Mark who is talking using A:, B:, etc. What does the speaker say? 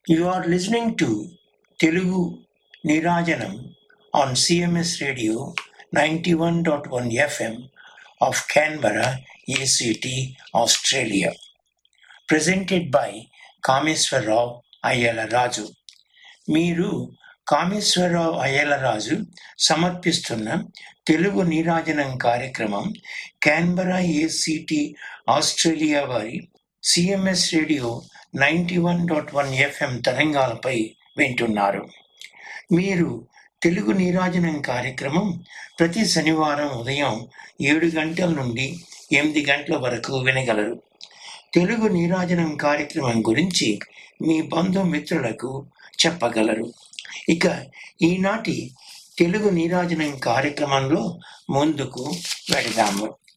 A: You are listening to Telugu Nirajanam on CMS Radio 91.1 FM of Canberra, ACT, Australia. Presented by Kameswara Rao అయ్యల రాజు మీరు కామేశ్వరరావు అయ్యల రాజు సమర్పిస్తున్న తెలుగు నీరాజనం కార్యక్రమం Canberra ACT Australia వారి CMS radio ninety one dot one FM తరంగాలపై వింటున్నారు మీరు తెలుగు నీరాజనం కార్యక్రమం ప్రతి శనివారం ఉదయం ఏడు గంటల నుండి ఎనిమిది గంటల వరకు వినగలరు తెలుగు నీరాజనం కార్యక్రమం గురించి మీ బంధుమిత్రులకు చెప్పగలరు ఇక ఈనాటి తెలుగు నీరాజనం కార్యక్రమంలో ముందుకు వెళదాము